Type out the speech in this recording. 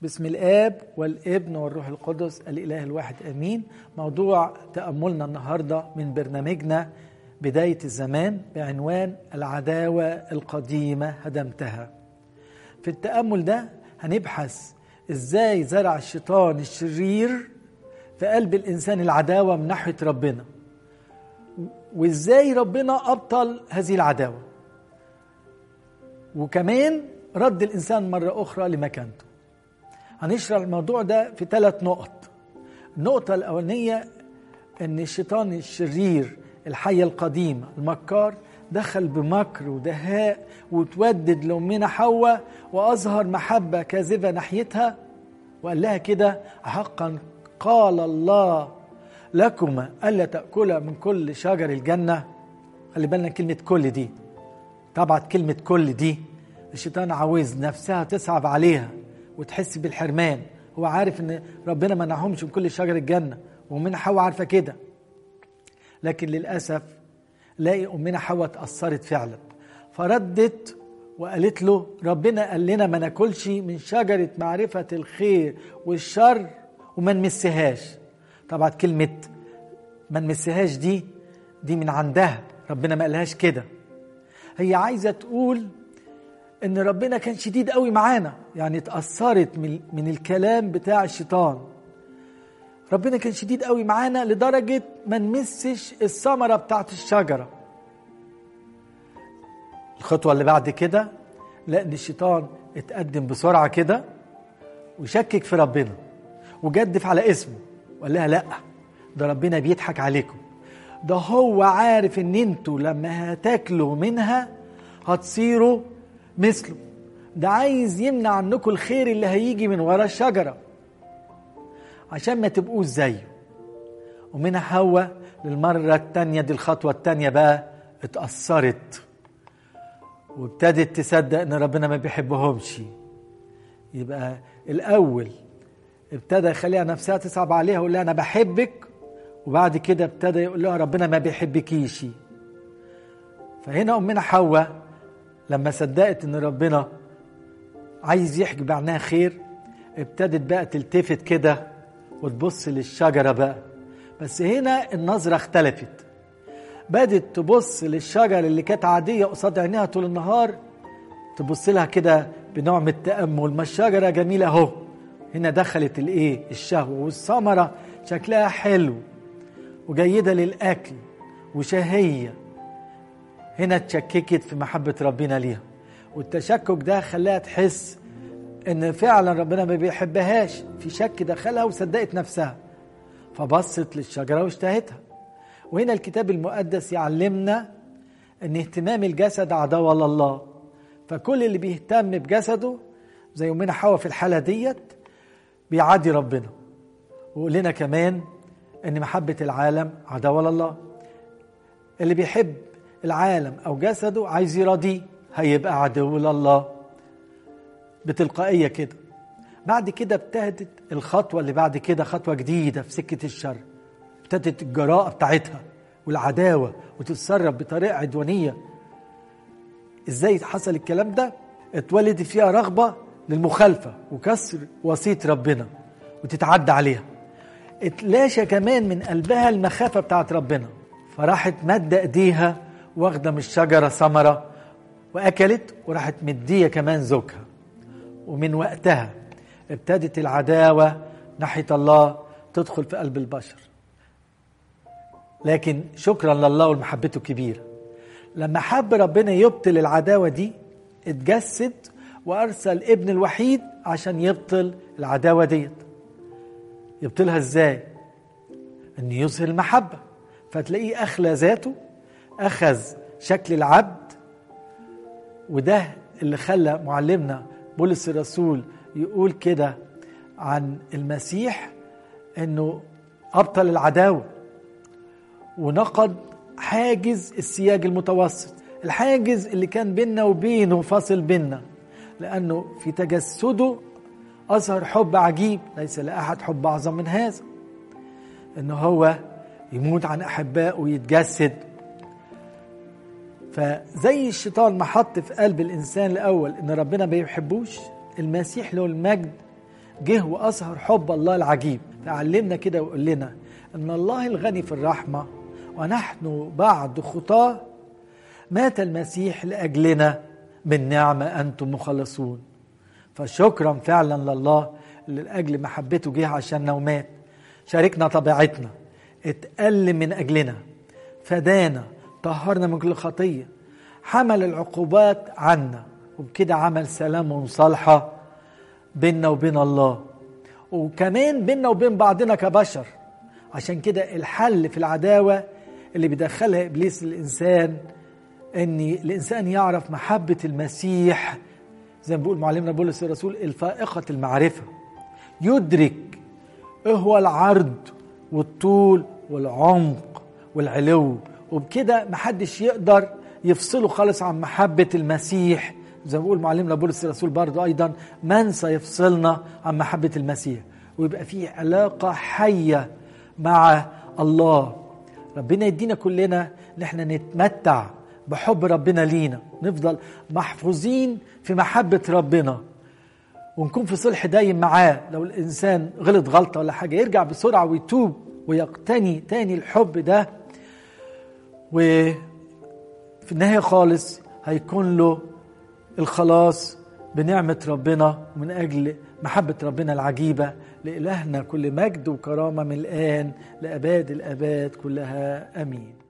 بسم الاب والابن والروح القدس الاله الواحد امين موضوع تاملنا النهارده من برنامجنا بدايه الزمان بعنوان العداوه القديمه هدمتها في التامل ده هنبحث ازاي زرع الشيطان الشرير في قلب الانسان العداوه من ناحيه ربنا وازاي ربنا ابطل هذه العداوه وكمان رد الانسان مره اخرى لمكانته هنشرح الموضوع ده في ثلاث نقط النقطة الأولانية أن الشيطان الشرير الحية القديمة المكار دخل بمكر ودهاء وتودد لأمنا حواء وأظهر محبة كاذبة ناحيتها وقال لها كده حقا قال الله لكما ألا تأكلا من كل شجر الجنة خلي بالنا كلمة كل دي طبعا كلمة كل دي الشيطان عاوز نفسها تصعب عليها وتحس بالحرمان هو عارف ان ربنا منعهمش من كل شجر الجنه وامنا حواء عارفه كده لكن للاسف لاقي امنا حواء اتاثرت فعلا فردت وقالت له ربنا قال لنا ما ناكلش من شجره معرفه الخير والشر وما نمسهاش طبعا كلمه ما نمسهاش دي دي من عندها ربنا ما قالهاش كده هي عايزه تقول ان ربنا كان شديد قوي معانا يعني اتاثرت من, من الكلام بتاع الشيطان ربنا كان شديد قوي معانا لدرجه ما نمسش الثمره بتاعت الشجره الخطوه اللي بعد كده لان الشيطان اتقدم بسرعه كده وشكك في ربنا وجدف على اسمه وقال لها لا ده ربنا بيضحك عليكم ده هو عارف ان انتوا لما هتاكلوا منها هتصيروا مثله ده عايز يمنع عنكم الخير اللي هيجي من ورا الشجرة عشان ما تبقوش زيه ومنها حواء للمرة التانية دي الخطوة التانية بقى اتأثرت وابتدت تصدق ان ربنا ما بيحبهمش يبقى الاول ابتدى يخليها نفسها تصعب عليها ويقول لها انا بحبك وبعد كده ابتدى يقول لها ربنا ما بيحبكيش فهنا امنا حواء لما صدقت ان ربنا عايز يحجب عنها خير ابتدت بقى تلتفت كده وتبص للشجره بقى بس هنا النظره اختلفت بدت تبص للشجره اللي كانت عاديه قصاد عينيها طول النهار تبص لها كده بنوع من التامل ما الشجره جميله اهو هنا دخلت الايه الشهوه والثمره شكلها حلو وجيده للاكل وشهيه هنا اتشككت في محبة ربنا ليها والتشكك ده خلاها تحس ان فعلا ربنا ما بيحبهاش في شك دخلها وصدقت نفسها فبصت للشجرة واشتهتها وهنا الكتاب المقدس يعلمنا ان اهتمام الجسد عداوة لله فكل اللي بيهتم بجسده زي يومنا حواء في الحالة ديت بيعادي ربنا ويقول لنا كمان ان محبة العالم عداوة لله اللي بيحب العالم او جسده عايز يراضيه هيبقى عدو لله بتلقائيه كده بعد كده ابتدت الخطوه اللي بعد كده خطوه جديده في سكه الشر ابتدت الجراءه بتاعتها والعداوه وتتصرف بطريقه عدوانيه ازاي حصل الكلام ده اتولد فيها رغبه للمخالفه وكسر وصيه ربنا وتتعدى عليها اتلاشى كمان من قلبها المخافه بتاعت ربنا فراحت مد ايديها واخده من الشجره ثمره واكلت وراحت مديه كمان زوجها ومن وقتها ابتدت العداوه ناحيه الله تدخل في قلب البشر لكن شكرا لله ومحبته كبيره لما حب ربنا يبطل العداوه دي اتجسد وارسل ابن الوحيد عشان يبطل العداوه ديت يبطلها ازاي ان يظهر المحبه فتلاقيه اخلى ذاته أخذ شكل العبد وده اللي خلى معلمنا بولس الرسول يقول كده عن المسيح انه ابطل العداوه ونقض حاجز السياج المتوسط الحاجز اللي كان بيننا وبينه فاصل بيننا لانه في تجسده اظهر حب عجيب ليس لاحد حب اعظم من هذا ان هو يموت عن احبائه ويتجسد فزي الشيطان ما حط في قلب الانسان الاول ان ربنا ما بيحبوش المسيح له المجد جه وأظهر حب الله العجيب فعلمنا كده ويقول لنا أن الله الغني في الرحمة ونحن بعد خطاه مات المسيح لأجلنا بالنعمة أنتم مخلصون فشكرا فعلا لله اللي لأجل محبته جه عشاننا ومات شاركنا طبيعتنا اتألم من أجلنا فدانا طهرنا من كل خطية حمل العقوبات عنا وبكده عمل سلام ومصالحة بيننا وبين الله وكمان بيننا وبين بعضنا كبشر عشان كده الحل في العداوة اللي بيدخلها إبليس الإنسان ان الانسان يعرف محبه المسيح زي ما بيقول معلمنا بولس الرسول الفائقه المعرفه يدرك ايه هو العرض والطول والعمق والعلو وبكده محدش يقدر يفصله خالص عن محبه المسيح زي ما بيقول معلمنا بولس الرسول برضه ايضا من سيفصلنا عن محبه المسيح ويبقى في علاقه حيه مع الله ربنا يدينا كلنا ان احنا نتمتع بحب ربنا لينا نفضل محفوظين في محبة ربنا ونكون في صلح دايم معاه لو الإنسان غلط غلطة ولا حاجة يرجع بسرعة ويتوب ويقتني تاني الحب ده وفي النهاية خالص هيكون له الخلاص بنعمة ربنا ومن أجل محبة ربنا العجيبة لإلهنا كل مجد وكرامة من الآن لأباد الأباد كلها أمين